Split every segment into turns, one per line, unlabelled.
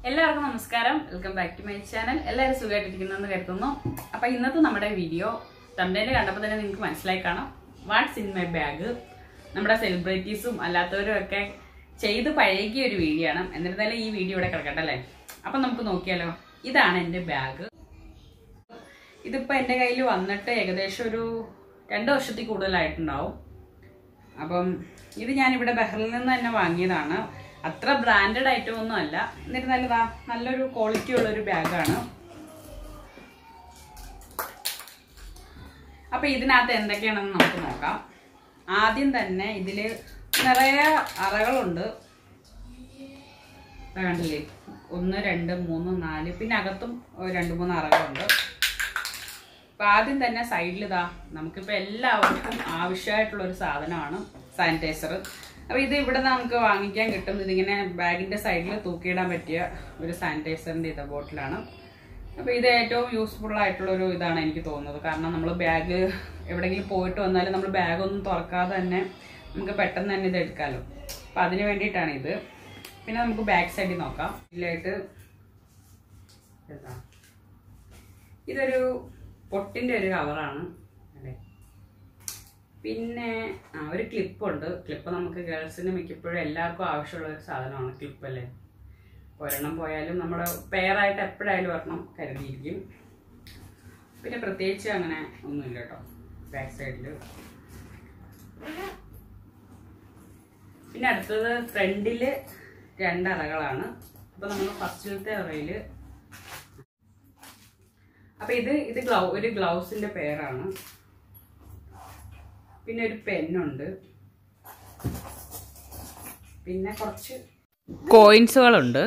എല്ലാവർക്കും നമസ്കാരം welcome back to my channel എല്ലാവരും സുഖമായിട്ടിരിക്കുന്നെന്ന് കരുതുന്നു അപ്പൊ ഇന്നത്തെ നമ്മുടെ വീഡിയോ തമിഴിൽ കണ്ടപ്പോൾ തന്നെ നിങ്ങൾക്ക് മനസ്സിലായി കാണാം വാട്ട്സ് ഇൻ മൈ ബാഗ് നമ്മുടെ സെലിബ്രിറ്റീസും അല്ലാത്തവരും ഒക്കെ ചെയ്ത് പഴകിയ ഒരു വീഡിയോ ആണ് എന്നിരുന്നാലും ഈ വീഡിയോ ഇവിടെ കിടക്കട്ടെ അല്ലേ അപ്പൊ നമുക്ക് നോക്കിയാലോ ഇതാണ് എൻ്റെ ബാഗ് ഇതിപ്പോ എൻ്റെ കയ്യിൽ വന്നിട്ട് ഏകദേശം ഒരു രണ്ട് വർഷത്തിൽ കൂടുതലായിട്ടുണ്ടാവും അപ്പം ഇത് ഞാൻ ഇവിടെ ബഹ്റിൽ നിന്ന് തന്നെ വാങ്ങിയതാണ് അത്ര ബ്രാൻഡഡ് ഐറ്റം ഒന്നും അല്ല എന്നിരുന്നാലും ഇതാ നല്ലൊരു ക്വാളിറ്റി ഉള്ള ഒരു ബാഗാണ് അപ്പൊ ഇതിനകത്ത് എന്തൊക്കെയാണെന്ന് നമുക്ക് നോക്കാം ആദ്യം തന്നെ ഇതില് നിറയെ അറകളുണ്ട് ദാ കണ്ടില്ലേ ഒന്ന് രണ്ട് മൂന്ന് നാല് പിന്നെ അകത്തും ഒരു രണ്ട് മൂന്ന് അറകളുണ്ട് അപ്പൊ ആദ്യം തന്നെ സൈഡിൽ ഇതാ നമുക്കിപ്പോൾ എല്ലാവർക്കും ആവശ്യമായിട്ടുള്ള ഒരു സാധനമാണ് സാനിറ്റൈസർ അപ്പോൾ ഇത് ഇവിടെ നമുക്ക് വാങ്ങിക്കാൻ കിട്ടും ഇതിങ്ങനെ ബാഗിന്റെ സൈഡിൽ തൂക്കിയിടാൻ പറ്റിയ ഒരു സാനിറ്റൈസറിന്റെ ഇത് ബോട്ടിലാണ് അപ്പോൾ ഇത് ഏറ്റവും യൂസ്ഫുൾ ആയിട്ടുള്ള ഒരു ഇതാണ് എനിക്ക് തോന്നുന്നത് കാരണം നമ്മൾ ബാഗ് എവിടെയെങ്കിലും പോയിട്ട് വന്നാലും നമ്മൾ ബാഗ് ഒന്നും തുറക്കാതെ തന്നെ നമുക്ക് പെട്ടെന്ന് തന്നെ ഇത് എടുക്കാമല്ലോ അപ്പം അതിന് വേണ്ടിയിട്ടാണ് ഇത് പിന്നെ നമുക്ക് ബാക്ക് സൈഡിൽ നോക്കാം ഇതിലായിട്ട് ഇതാ ഇതൊരു പൊട്ടിന്റെ ഒരു കവറാണ് അല്ലേ പിന്നെ ആ ഒരു ക്ലിപ്പുണ്ട് ക്ലിപ്പ് നമുക്ക് ഗേൾസിന് മിക്കപ്പോഴും എല്ലാവർക്കും ആവശ്യമുള്ള ഒരു സാധനമാണ് ക്ലിപ്പ് അല്ലേ ഒരെണ്ണം പോയാലും നമ്മുടെ പെയറായിട്ട് എപ്പോഴായാലും ഒരെണ്ണം കരുതിയിരിക്കും പിന്നെ പ്രത്യേകിച്ച് അങ്ങനെ ഒന്നുമില്ല കേട്ടോ ബാക്ക് സൈഡിൽ പിന്നെ അടുത്തത് ഫ്രണ്ടില് രണ്ടറകളാണ് അപ്പൊ നമ്മൾ ഫസ്റ്റിലത്തെ അറയില് അപ്പൊ ഇത് ഇത് ഗ്ലൗ ഒരു ഗ്ലൗസിന്റെ പെയറാണ് പിന്നെ ഒരു പെന്നുണ്ട് പിന്നെ കുറച്ച് കോയിൻസുകളുണ്ട്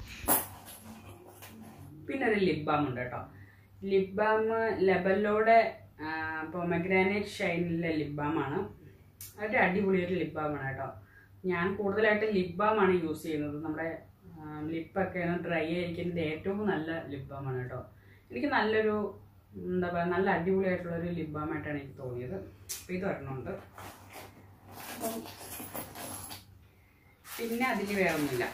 പിന്നെ ഒരു ലിപ് ബാം ഉണ്ട് കേട്ടോ ലിപ് ബാം ലെബലിലൂടെ പൊമഗ്രാനൈറ്റ് ഷൈനിലെ ലിപ് ബാം ആണ് ഒരു അടിപൊളി ഒരു ലിപ് ബാം ആണ് കേട്ടോ ഞാൻ കൂടുതലായിട്ട് ലിപ് ബാം ആണ് യൂസ് ചെയ്യുന്നത് നമ്മുടെ ലിപ്പൊക്കെ ഡ്രൈ ആയിരിക്കുന്നത് ഏറ്റവും നല്ല ലിപ് ബാം ആണ് കേട്ടോ എനിക്ക് നല്ലൊരു എന്താ പറയുക നല്ല അടിപൊളിയായിട്ടുള്ള ഒരു ലിപ് ബാം ആയിട്ടാണ് എനിക്ക് തോന്നിയത് അപ്പോൾ ഇത് ഒരെണ്ണമുണ്ട് അപ്പം പിന്നെ അതിൽ വേറെ ഒന്നുമില്ല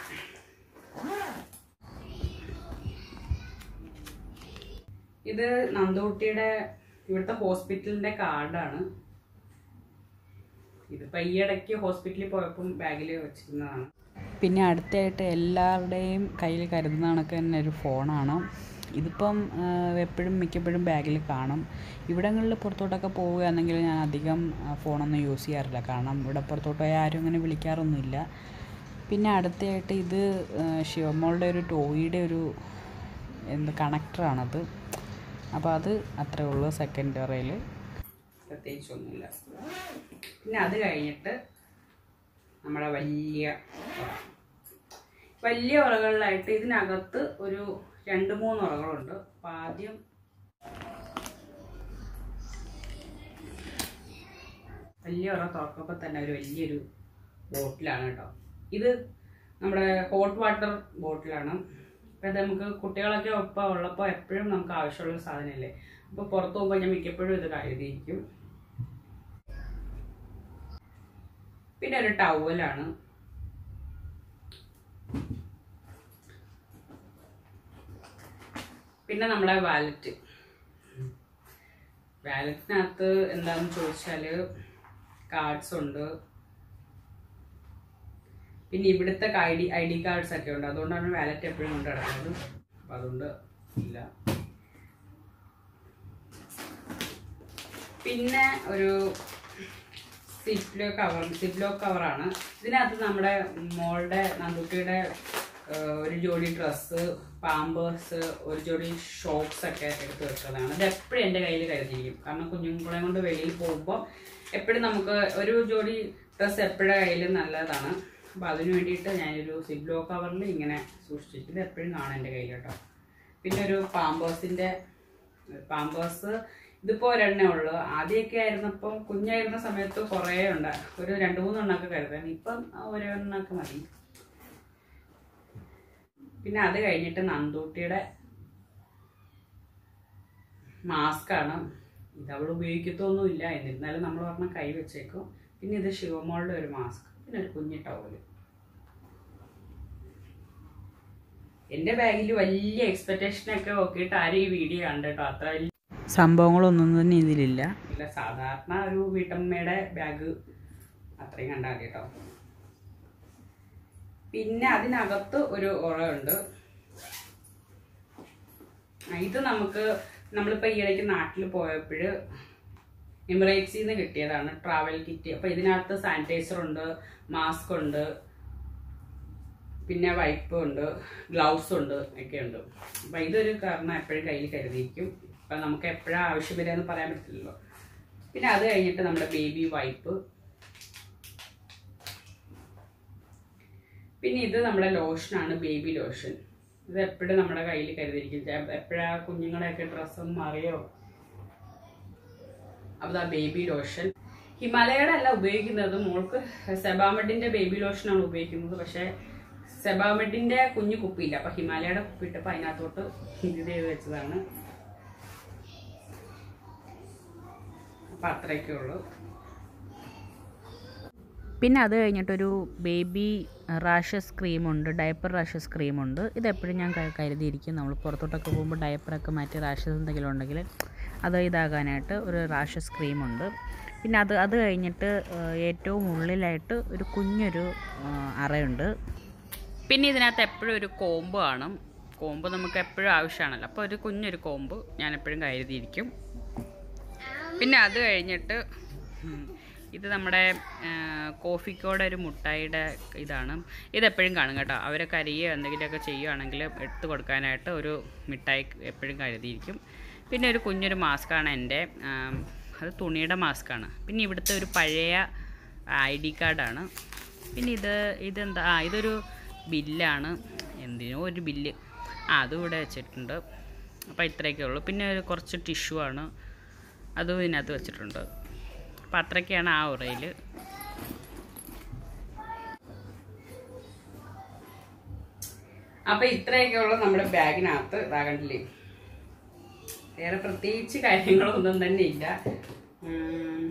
ഇത് നന്ദുകുട്ടിയുടെ ഇവിടുത്തെ ഹോസ്പിറ്റലിന്റെ കാർഡാണ് ഇതിപ്പോ ഈ ഇടയ്ക്ക് ഹോസ്പിറ്റലിൽ പോയപ്പം ബാഗിൽ വെച്ചിരുന്നതാണ് പിന്നെ അടുത്തായിട്ട് എല്ലാവരുടെയും കയ്യിൽ കരുതുന്ന കണക്ക് തന്നെ ഒരു ഫോണാണ് ഇതിപ്പം എപ്പോഴും മിക്കപ്പോഴും ബാഗിൽ കാണും ഇവിടങ്ങളിൽ പുറത്തോട്ടൊക്കെ പോവുകയാണെങ്കിൽ ഞാൻ അധികം ആ, ഫോണൊന്നും യൂസ് ചെയ്യാറില്ല കാരണം ഇവിടെ പുറത്തോട്ട് പോയാൽ ആരും അങ്ങനെ വിളിക്കാറൊന്നുമില്ല പിന്നെ അടുത്തായിട്ട് ഇത് ആ, ശിവമോളുടെ ഒരു ടോയിയുടെ ഒരു എന്ത് കണക്ടറാണത് അപ്പോൾ അത് അത്രേ ഉള്ളൂ സെക്കൻഡ് ഇയറിൽ പ്രത്യേകിച്ചൊന്നുമില്ല പിന്നെ അത് കഴിഞ്ഞിട്ട് നമ്മുടെ വലിയ ഉറ. വലിയ ഉറകളിലായിട്ട് ഇതിനകത്ത് ഒരു രണ്ട് മൂന്ന് ഉറകളുണ്ട് അപ്പം ആദ്യം വലിയ ഉറ തുറക്കുമ്പോൾ തന്നെ ഒരു വലിയൊരു ബോട്ടിലാണ് കേട്ടോ ഇത് നമ്മുടെ ഹോട്ട് വാട്ടർ ബോട്ടിലാണ് അപ്പം ഇത് നമുക്ക് കുട്ടികളൊക്കെ ഒപ്പം ഉള്ളപ്പോൾ എപ്പോഴും നമുക്ക് ആവശ്യമുള്ള ഒരു സാധനമല്ലേ അപ്പോൾ പുറത്ത് പോകുമ്പോൾ ഞാൻ മിക്കപ്പോഴും ഇത് കരുതിയിരിക്കും പിന്നെ ഒരു ടവലാണ് പിന്നെ നമ്മളെ വാലറ്റ് വാലറ്റിനകത്ത് എന്താണെന്ന് ചോദിച്ചാൽ കാർഡ്സ് ഉണ്ട് പിന്നെ ഇവിടുത്തെ I D I D cards ഒക്കെ ഉണ്ട് അതുകൊണ്ടാണ് വാലറ്റ് എപ്പോഴും കൊണ്ട് നടക്കുന്നത് അപ്പം അതുകൊണ്ട് ഇല്ല പിന്നെ ഒരു സിപ്ലോ കവർ സിപ്ലോ കവറാണ് ഇതിനകത്ത് നമ്മുടെ മോളുടെ നന്ദുട്ടിയുടെ ഏഹ്, ഒരു ജോഡി ഡ്രസ്സ് പാമ്പേഴ്സ് ഒരു ജോഡി ഷോക്സ് ഒക്കെ എടുത്ത് വെച്ചതാണ് ഇത് എപ്പോഴും എൻ്റെ കയ്യിൽ കരുതിയിരിക്കും കാരണം കുഞ്ഞുങ്ങളെ കൊണ്ട് വെളിയിൽ പോകുമ്പോൾ എപ്പോഴും നമുക്ക് ഒരു ജോഡി ഡ്രസ്സ് എപ്പോഴും കയ്യിൽ നല്ലതാണ് അപ്പോൾ അതിന് വേണ്ടിയിട്ട് ഞാനൊരു സിബ്ലോ കവറിൽ ഇങ്ങനെ സൂക്ഷിച്ചിട്ട് ഇത് എപ്പോഴും കാണാം എൻ്റെ കയ്യിൽ കേട്ടോ പിന്നെ ഒരു പാമ്പേഴ്സിൻ്റെ പാമ്പേഴ്സ് ഇതിപ്പോൾ ഒരെണ്ണേ ഉള്ളൂ ആദ്യമൊക്കെ ആയിരുന്നപ്പം കുഞ്ഞായിരുന്ന സമയത്ത് കുറേ ഉണ്ട് ഒരു രണ്ട് മൂന്നെണ്ണമൊക്കെ കരുതാൻ ഇപ്പം ആ ഒരെണ്ണമൊക്കെ മതി പിന്നെ അത് കഴിഞ്ഞിട്ട് നന്ദൂട്ടിയുടെ മാസ്കാണ് ഇത് അവൾ ഉപയോഗിക്കത്തൊന്നുമില്ല എന്നിരുന്നാലും നമ്മൾ പറഞ്ഞാൽ കൈ വെച്ചേക്കും പിന്നെ ഇത് ശിവമോളുടെ ഒരു മാസ്ക് പിന്നെ ഒരു കുഞ്ഞി ടവല് എൻ്റെ ബാഗിൽ വലിയ എക്സ്പെക്റ്റേഷനൊക്കെ നോക്കിയിട്ട് ആരും ഈ വീഡിയോ കണ്ടിട്ടോ അത്ര വലിയ സംഭവങ്ങളൊന്നും തന്നെ ഇതിലില്ല ഇല്ല സാധാരണ ഒരു വീട്ടമ്മയുടെ ബാഗ് അത്രയും കണ്ടാൽ മതി കേട്ടോ പിന്നെ അതിനകത്ത് ഒരു ഉറയുണ്ട് ആ, ഇത് നമുക്ക് നമ്മളിപ്പോൾ ഈ ഇടയ്ക്ക് നാട്ടിൽ പോയപ്പോൾ എമിറേറ്റ്സിൽ നിന്ന് കിട്ടിയതാണ് ട്രാവൽ കിറ്റ് അപ്പോൾ ഇതിനകത്ത് സാനിറ്റൈസർ ഉണ്ട് മാസ്ക് ഉണ്ട് പിന്നെ വൈപ്പ് ഉണ്ട് ഗ്ലൗസ് ഉണ്ട് ഒക്കെ ഉണ്ട് അപ്പം ഇതൊരു കാരണം എപ്പോഴും കയ്യിൽ കരുതിയിരിക്കും അപ്പം നമുക്ക് എപ്പോഴാണ് ആവശ്യം വരിക എന്ന് പറയാൻ പറ്റില്ലല്ലോ പിന്നെ അത് കഴിഞ്ഞിട്ട് നമ്മുടെ ബേബി വൈപ്പ് പിന്നെ ഇത് നമ്മുടെ ലോഷനാണ് ബേബി ലോഷൻ ഇത് എപ്പോഴും നമ്മുടെ കയ്യിൽ കരുതിയിരിക്കും എപ്പോഴാ കുഞ്ഞുങ്ങളുടെയൊക്കെ ഡ്രസ്സും മാറിയോ അപ്പോൾ ആ ബേബി ലോഷൻ ഹിമാലയയുടെ അല്ല ഉപയോഗിക്കുന്നത് മോൾക്ക് സെബാമെഡിന്റെ ബേബി ലോഷനാണ് ഉപയോഗിക്കുന്നത് പക്ഷേ സെബാമെഡിന്റെ കുഞ്ഞു കുപ്പിയില്ല അപ്പൊ ഹിമാലയയുടെ കുപ്പി ഇട്ടപ്പോൾ അതിനകത്തോട്ട് ഇത് ചെയ്ത് വെച്ചതാണ് അപ്പൊ അത്രയൊക്കെ ഉള്ളൂ
പിന്നെ അത് കഴിഞ്ഞിട്ടൊരു ബേബി റാഷസ് ക്രീമുണ്ട് ഡയപ്പർ റാഷസ് ക്രീമുണ്ട് ഇതെപ്പോഴും ഞാൻ ക- കരുതിയിരിക്കും നമ്മൾ പുറത്തോട്ടൊക്കെ പോകുമ്പോൾ ഡയപ്പറൊക്കെ മാറ്റി റാഷസ് എന്തെങ്കിലും ഉണ്ടെങ്കിൽ അത് ഇതാകാനായിട്ട് ഒരു റാഷസ് ക്രീമുണ്ട് പിന്നെ അത് അത് കഴിഞ്ഞിട്ട് ആ, ഏറ്റവും ഉള്ളിലായിട്ട് ഒരു കുഞ്ഞൊരു ആ, അറയുണ്ട്
പിന്നെ ഇതിനകത്ത് എപ്പോഴും ഒരു കോമ്പ് കാണും കോമ്പ് നമുക്ക് എപ്പോഴും ആവശ്യമാണല്ലോ അപ്പോൾ ഒരു കുഞ്ഞൊരു കോമ്പ് ഞാൻ എപ്പോഴും കരുതിയിരിക്കും പിന്നെ അത് കഴിഞ്ഞിട്ട് ഉം, ഇത് നമ്മുടെ ആ, കോഫിക്കോടെ ഒരു മുട്ടായിയുടെ ഇതാണ് ഇതെപ്പോഴും കാണും കേട്ടോ അവരെ കരിയോ എന്തെങ്കിലുമൊക്കെ ചെയ്യുകയാണെങ്കിൽ എടുത്തു കൊടുക്കാനായിട്ട് ഒരു മിഠായി എപ്പോഴും കരുതിയിരിക്കും പിന്നെ ഒരു കുഞ്ഞൊരു മാസ്കാണ് എൻ്റെ ആ, അത് തുണിയുടെ മാസ്കാണ് പിന്നെ ഇവിടുത്തെ ഒരു പഴയ ഐ ഡി കാർഡാണ് പിന്നെ ഇത് ഇതെന്താ ആ ഇതൊരു ബില്ലാണ് എന്തിനോ ഒരു ബില്ല് ആ അതും ഇവിടെ വെച്ചിട്ടുണ്ട് അപ്പോൾ ഇത്രയൊക്കെ ഉള്ളൂ പിന്നെ ഒരു കുറച്ച് ടിഷ്യൂ ആണ് അതും ഇതിനകത്ത് വെച്ചിട്ടുണ്ട് അപ്പം അത്രയൊക്കെയാണ് ആ ഉറയിൽ അപ്പം ഇത്രയൊക്കെ ഉള്ളൂ നമ്മുടെ ബാഗിനകത്ത് ഇതാകണ്ടില്ലേ വേറെ പ്രത്യേകിച്ച് കാര്യങ്ങളൊന്നും തന്നെ ഇല്ല ഉം.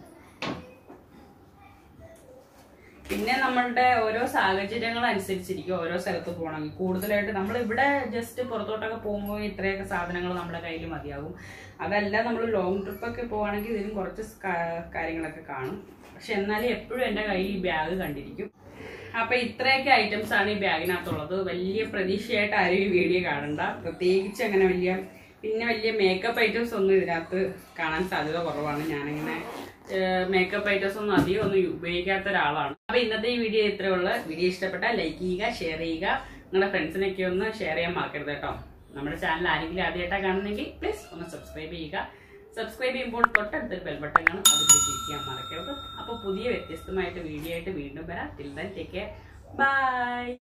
പിന്നെ നമ്മളുടെ ഓരോ സാഹചര്യങ്ങൾ അനുസരിച്ചിരിക്കും ഓരോ സ്ഥലത്ത് പോകണമെങ്കിൽ കൂടുതലായിട്ട് നമ്മൾ ഇവിടെ ജസ്റ്റ് പുറത്തോട്ടൊക്കെ പോകുമ്പോൾ ഇത്രയൊക്കെ സാധനങ്ങൾ നമ്മുടെ കയ്യിൽ മതിയാകും അതല്ല നമ്മൾ ലോങ് ട്രിപ്പൊക്കെ പോവുകയാണെങ്കിൽ ഇതിലും കുറച്ച് കാ- കാര്യങ്ങളൊക്കെ കാണും പക്ഷെ എന്നാലും എപ്പോഴും എൻ്റെ കയ്യിൽ ഈ ബാഗ് കണ്ടിരിക്കും അപ്പൊ ഇത്രയൊക്കെ ഐറ്റംസ് ആണ് ഈ ബാഗിനകത്തുള്ളത് വലിയ പ്രതീക്ഷയായിട്ട് ആരും ഈ വീഡിയോ കാണണ്ട പ്രത്യേകിച്ച് അങ്ങനെ വലിയ പിന്നെ വലിയ മേക്കപ്പ് ഐറ്റംസ് ഒന്നും ഇതിനകത്ത് കാണാൻ സാധ്യത കുറവാണ് ഞാനിങ്ങനെ മേക്കപ്പ് ഐറ്റംസ് ഒന്നും അധികം ഒന്നും ഉപയോഗിക്കാത്ത ഒരാളാണ് അപ്പൊ ഇന്നത്തെ ഈ വീഡിയോ ഇത്രേ ഉള്ളൂ വീഡിയോ ഇഷ്ടപ്പെട്ടാൽ ലൈക്ക് ചെയ്യുക ഷെയർ ചെയ്യുക നിങ്ങളുടെ ഫ്രണ്ട്സിനൊക്കെ ഒന്ന് ഷെയർ ചെയ്യാൻ മറക്കരുത് കേട്ടോ നമ്മുടെ ചാനൽ ആരെങ്കിലും ആദ്യമായിട്ടാണ് കാണുന്നെങ്കിൽ പ്ലീസ് ഒന്ന് സബ്സ്ക്രൈബ് ചെയ്യുക സബ്സ്ക്രൈബ് ചെയ്യുമ്പോൾ തൊട്ടടുത്തൊരു ബെൽ ബട്ടൺ കാണും അത് ക്ലിക്ക് ചെയ്യാൻ മറക്കരുത് അപ്പോൾ പുതിയ വ്യത്യസ്തമായിട്ട് വീഡിയോ ആയിട്ട് വീണ്ടും വരാം till then take care by